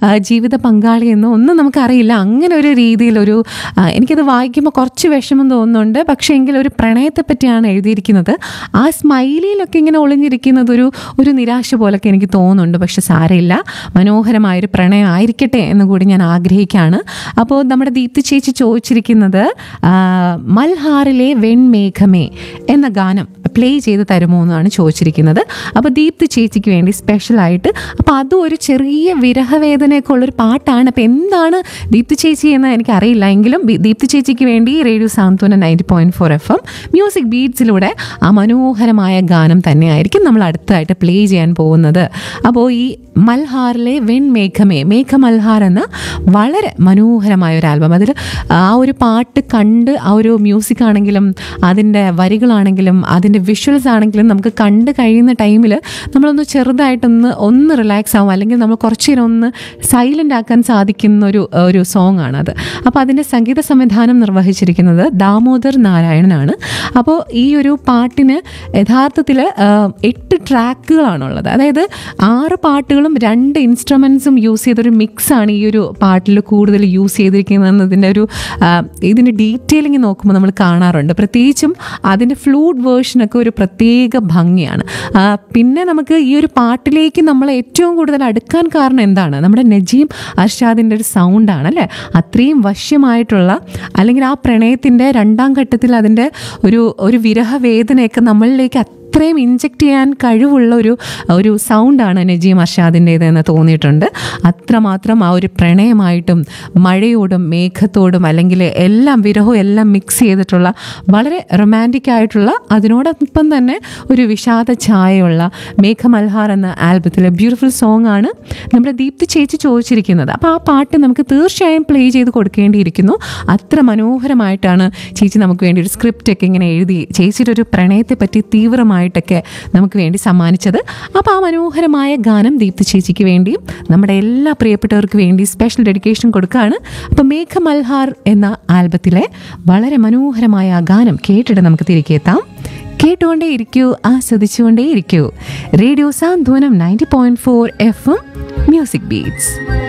ആ, ജീവിത പങ്കാളിയെന്നോ ഒന്നും നമുക്കറിയില്ല അങ്ങനെ ഒരു രീതിയിലൊരു ആ, എനിക്കത് വായിക്കുമ്പോൾ കുറച്ച് വിഷമം തോന്നുന്നുണ്ട് പക്ഷേ എങ്കിൽ ഒരു പ്രണയത്തെ പറ്റിയാണ് എഴുതിയിരിക്കുന്നത് ആ സ്മൈലിയിലൊക്കെ ഇങ്ങനെ ഒളിഞ്ഞിരിക്കുന്നത് ഒരു ഒരു നിരാശ പോലൊക്കെ എനിക്ക് തോന്നുന്നുണ്ട് പക്ഷെ സാരമില്ല മനോഹരമായൊരു പ്രണയം ആയിരിക്കട്ടെ എന്ന് കൂടി ഞാൻ ആഗ്രഹിക്കുകയാണ് അപ്പോൾ നമ്മുടെ ദീപ്തി ചേച്ചി ചോദിച്ചിരിക്കുന്നത് ആ, മൽഹാറിലെ വെൺമേഘമേ എന്ന ഗാനം പ്ലേ ചെയ്ത് തരുമോ എന്നാണ് ചോദിച്ചിരിക്കുന്നത് അപ്പോൾ ദീപ്തി ചേച്ചിക്ക് വേണ്ടി സ്പെഷ്യലായിട്ട് അപ്പോൾ അതും ഒരു ചെറിയ വിരഹവേദനയൊക്കെ ഉള്ളൊരു പാട്ടാണ് അപ്പോൾ എന്താണ് ദീപ്തി ചേച്ചി എന്ന് എനിക്കറിയില്ല എങ്കിലും ബി- ദീപ്തി ചേച്ചിക്ക് വേണ്ടി radio Santhwana ninety point four F M music ബീറ്റ്സിലൂടെ ആ മനോഹരമായ ഗാനം തന്നെയായിരിക്കും നമ്മൾ അടുത്തായിട്ട് പ്ലേ ചെയ്യാൻ പോകുന്നത് അപ്പോൾ ഈ മൽഹാറിലെ വെൺമേഘമേ മേഘമൽഹാർ എന്ന വളരെ മനോഹരമായ ഒരു ആൽബം അതിൽ ആ ഒരു പാട്ട് കണ്ട് ആ ഒരു മ്യൂസിക് ആണെങ്കിലും അതിൻ്റെ വരികളാണെങ്കിലും അതിൻ്റെ വിഷ്വൽസ് ആണെങ്കിലും നമുക്ക് കണ്ട് കഴിയുന്ന ടൈമിൽ നമ്മളൊന്ന് ചെറുതായിട്ടൊന്ന് ഒന്ന് റിലാക്സ് ആവും അല്ലെങ്കിൽ നമ്മൾ കുറച്ച് നേരം ഒന്ന് സൈലൻ്റ് ആക്കാൻ സാധിക്കുന്ന ഒരു ഒരു സോങ് ആണത് അപ്പോൾ അതിൻ്റെ സംഗീത സംവിധാനം നിർവഹിച്ചിരിക്കുന്നത് ദാമോദർ നാരായണനാണ് അപ്പോൾ ഈ ഒരു പാട്ടിന് യഥാർത്ഥത്തിൽ എട്ട് ട്രാക്കുകളാണുള്ളത് അതായത് ആറ് പാട്ടുകളും രണ്ട് ഇൻസ്ട്രുമെൻസും യൂസ് ചെയ്തൊരു മിക്സാണ് ഈ ഒരു പാട്ടിൽ കൂടുതൽ യൂസ് ചെയ്തിരിക്കുന്നതിൻ്റെ ഒരു ആ, ഇതിൻ്റെ ഡീറ്റെയിലിംഗ് നോക്കുമ്പോൾ നമ്മൾ കാണാറുണ്ട് പ്രത്യേകിച്ചും അതിൻ്റെ ഫ്ലൂട്ട് വേർഷനൊക്കെ ഒരു പ്രത്യേക ഭംഗിയാണ് ആ, പിന്നെ നമുക്ക് ഈ ഒരു പാട്ടിലേക്ക് നമ്മൾ ഏറ്റവും കൂടുതൽ അടുക്കാൻ കാരണം എന്താണ് നമ്മുടെ നജീം അർഷാദിൻ്റെ ഒരു സൗണ്ടാണ് അല്ലേ അത്രയും വശ്യമായിട്ടുള്ള അല്ലെങ്കിൽ ആ പ്രണയത്തിൻ്റെ രണ്ടാം ഘട്ടത്തിൽ അതിൻ്റെ ഒരു ഒരു വിരഹവേദനയൊക്കെ നമ്മളിലേക്ക് അത്രയും ഇഞ്ചെക്ട് ചെയ്യാൻ കഴിവുള്ള ഒരു ഒരു സൗണ്ടാണ് നജീം അർഷാദിൻ്റേത് എന്ന് തോന്നിയിട്ടുണ്ട് അത്രമാത്രം ആ ഒരു പ്രണയമായിട്ടും മഴയോടും മേഘത്തോടും അല്ലെങ്കിൽ എല്ലാം വിരഹവും എല്ലാം മിക്സ് ചെയ്തിട്ടുള്ള വളരെ റൊമാൻറ്റിക് ആയിട്ടുള്ള അതിനോടൊപ്പം തന്നെ ഒരു വിഷാദ ഛായയുള്ള മേഘമൽഹാർ എന്ന ആൽബത്തിലെ ബ്യൂട്ടിഫുൾ സോങ് ആണ് നമ്മുടെ ദീപ്തി ചേച്ചി ചോദിച്ചിരിക്കുന്നത് അപ്പോൾ ആ പാട്ട് നമുക്ക് തീർച്ചയായും പ്ലേ ചെയ്ത് കൊടുക്കേണ്ടിയിരിക്കുന്നു അത്ര മനോഹരമായിട്ടാണ് ചേച്ചി നമുക്ക് വേണ്ടി ഒരു സ്ക്രിപ്റ്റ് ഒക്കെ ഇങ്ങനെ എഴുതി ചേച്ചിയുടെ ഒരു പ്രണയത്തെ പറ്റി തീവ്രമായിട്ടൊക്കെ നമുക്ക് വേണ്ടി സമ്മാനിച്ചത് അപ്പോൾ ആ മനോഹരമായ ഗാനം ദീപ്തി ചേച്ചിക്ക് വേണ്ടിയും നമ്മുടെ എല്ലാ പ്രിയപ്പെട്ടവർക്ക് വേണ്ടി സ്പെഷ്യൽ ഡെഡിക്കേഷൻ കൊടുക്കുകയാണ് അപ്പോൾ മേഘമൽഹാർ എന്ന ആൽബത്തിലെ വളരെ മനോഹരമായ ആ ഗാനം കേട്ടിട്ട് നമുക്ക് തിരികെ എത്താം കേട്ടുകൊണ്ടേ ഇരിക്കൂ ആസ്വദിച്ചുകൊണ്ടേ ഇരിക്കൂ radio Santhwanam ninety point four F M music beats